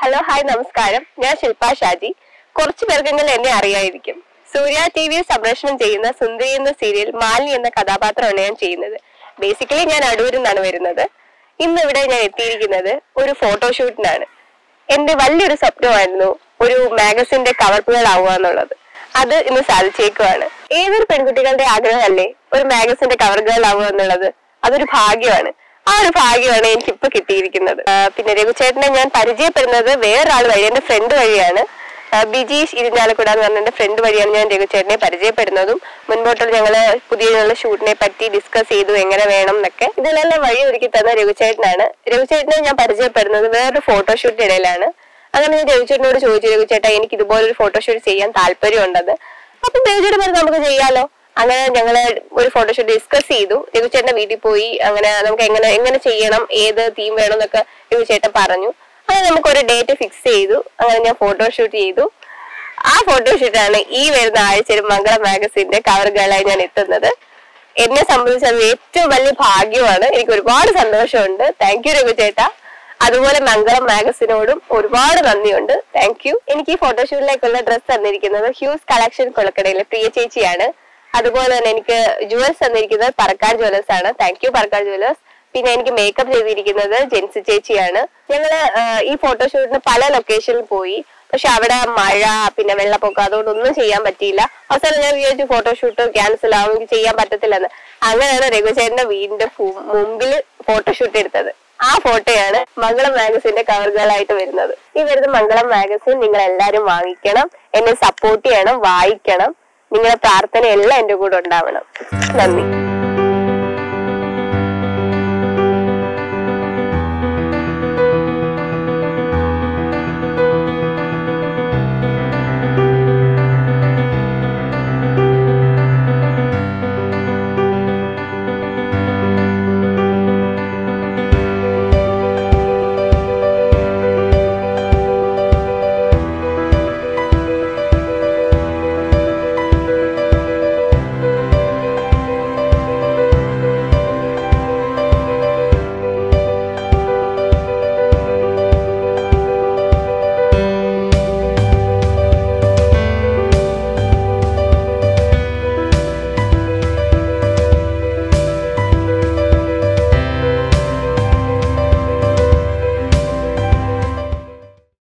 hello hi നമസ്കാരം ഞാൻ ശില്പ ഷാജി കുറച്ചു പേർക്കെങ്കിലും എന്നെ അറിയായിരിക്കും സൂര്യ ടി വിയിൽ സംപ്രേഷണം ചെയ്യുന്ന സുന്ദരി എന്ന സീരിയൽ മാലിനി എന്ന കഥാപാത്രമാണ് ഞാൻ ചെയ്യുന്നത് ബേസിക്കലി ഞാൻ അടൂരിൽ നിന്നാണ് വരുന്നത് ഇന്ന് ഇവിടെ ഞാൻ എത്തിയിരിക്കുന്നത് ഒരു ഫോട്ടോഷൂട്ടിനാണ് എന്റെ വലിയൊരു സ്വപ്നമായിരുന്നു ഒരു മാഗസിന്റെ കവർ പേൾ ആവുക എന്നുള്ളത് അത് ഇന്ന് സാധിച്ചേക്കുവാണ് ഏതൊരു പെൺകുട്ടികളുടെ ആഗ്രഹമല്ലേ ഒരു മാഗസിന്റെ കവർ ഗേൾ ആവുക എന്നുള്ളത് അതൊരു ഭാഗ്യമാണ് ആ ഒരു ഭാഗ്യമാണ് എനിക്ക് ഇപ്പൊ കിട്ടിയിരിക്കുന്നത് ആ, പിന്നെ രഘുചേട്ടനെ ഞാൻ പരിചയപ്പെടുന്നത് വേറൊരാൾ വഴി എന്റെ ഫ്രണ്ട് വഴിയാണ് ആ, ബിജീഷ് ഇരിഞ്ഞാലക്കുട എന്ന് പറഞ്ഞ എന്റെ ഫ്രണ്ട് വഴിയാണ് ഞാൻ രഘുചേട്ടനെ പരിചയപ്പെടുന്നതും മുൻപോട്ടുള്ള ഞങ്ങള് പുതിയ ഷൂട്ടിനെ പറ്റി ഡിസ്കസ് ചെയ്തു എങ്ങനെ വേണം എന്നൊക്കെ ഇതിലെല്ലാം വഴി ഒരുക്കി തന്ന രഘുചേട്ടനാണ് രഘുചേട്ടനെ ഞാൻ പരിചയപ്പെടുന്നത് വേറൊരു ഫോട്ടോഷൂട്ടിനിടയിലാണ് അങ്ങനെ ഞാൻ രഘുചേട്ടനോട് ചോദിച്ചു രഘുചേട്ടാ എനിക്ക് ഇതുപോലൊരു ഫോട്ടോഷൂട്ട് ചെയ്യാൻ താല്പര്യമുണ്ടെന്ന് അപ്പം രഘുചേട്ടൻ പറഞ്ഞു നമുക്ക് ചെയ്യാലോ അങ്ങനെ ഞങ്ങള് ഒരു ഫോട്ടോഷൂട്ട് ഡിസ്കസ് ചെയ്തു രഘുചേട്ടന്റെ വീട്ടിൽ പോയി അങ്ങനെ നമുക്ക് എങ്ങനെ എങ്ങനെ ചെയ്യണം ഏത് തീം വേണം എന്നൊക്കെ രഘുചേട്ടൻ പറഞ്ഞു അങ്ങനെ നമുക്ക് ഒരു ഡേറ്റ് ഫിക്സ് ചെയ്തു അങ്ങനെ ഞാൻ ഫോട്ടോഷൂട്ട് ചെയ്തു ആ ഫോട്ടോഷൂട്ടാണ് ഈ വരുന്ന ആഴ്ചയിൽ മംഗള മാഗസിന്റെ കവർ ഗേളായി ഞാൻ എത്തുന്നത് എന്നെ സംബന്ധിച്ച് അത് ഏറ്റവും വലിയ ഭാഗ്യമാണ് എനിക്ക് ഒരുപാട് സന്തോഷമുണ്ട് താങ്ക് യു രഘുചേട്ടാ അതുപോലെ മംഗളം മാഗസിനോടും ഒരുപാട് നന്ദിയുണ്ട് താങ്ക് യു എനിക്ക് ഈ ഫോട്ടോഷൂട്ടിലേക്കുള്ള ഡ്രസ്സ് തന്നിരിക്കുന്നത് ഹ്യൂസ് കളക്ഷൻ കൊളക്കടയിലെ പ്രിയ ചേച്ചിയാണ് അതുപോലെ തന്നെ എനിക്ക് ജുവൽസ് തന്നിരിക്കുന്നത് പറക്കാട് ജുവലേഴ്സ് ആണ് താങ്ക് യു പറക്കാട് ജുവലേഴ്സ് പിന്നെ എനിക്ക് മേക്കപ്പ് ചെയ്തിരിക്കുന്നത് ജെൻസി ചേച്ചിയാണ് ഞങ്ങള് ആ, ഈ ഫോട്ടോഷൂട്ടിന് പല ലൊക്കേഷനിൽ പോയി പക്ഷെ അവിടെ മഴ പിന്നെ വെള്ളപ്പൊക്കം അതുകൊണ്ടൊന്നും ചെയ്യാൻ പറ്റിയില്ല അവസാനം ഞാൻ വിചാരിച്ചു ഫോട്ടോഷൂട്ട് ക്യാൻസൽ ആവും എനിക്ക് ചെയ്യാൻ പറ്റത്തില്ലെന്ന് അങ്ങനെയാണ് രഘുചേട്ടന്റെ വീടിന്റെ ഫു- മുമ്പിൽ ഫോട്ടോഷൂട്ട് എടുത്തത് ആ ഫോട്ടോയാണ് മംഗളം മാഗസിന്റെ കവറുകളായിട്ട് വരുന്നത് ഈ വരുന്ന മംഗളം മാഗസിൻ നിങ്ങൾ എല്ലാവരും വാങ്ങിക്കണം എന്നെ സപ്പോർട്ട് ചെയ്യണം വായിക്കണം നിങ്ങളുടെ പ്രാർത്ഥന എല്ലാം എന്റെ കൂടെ ഉണ്ടാവണം നന്ദി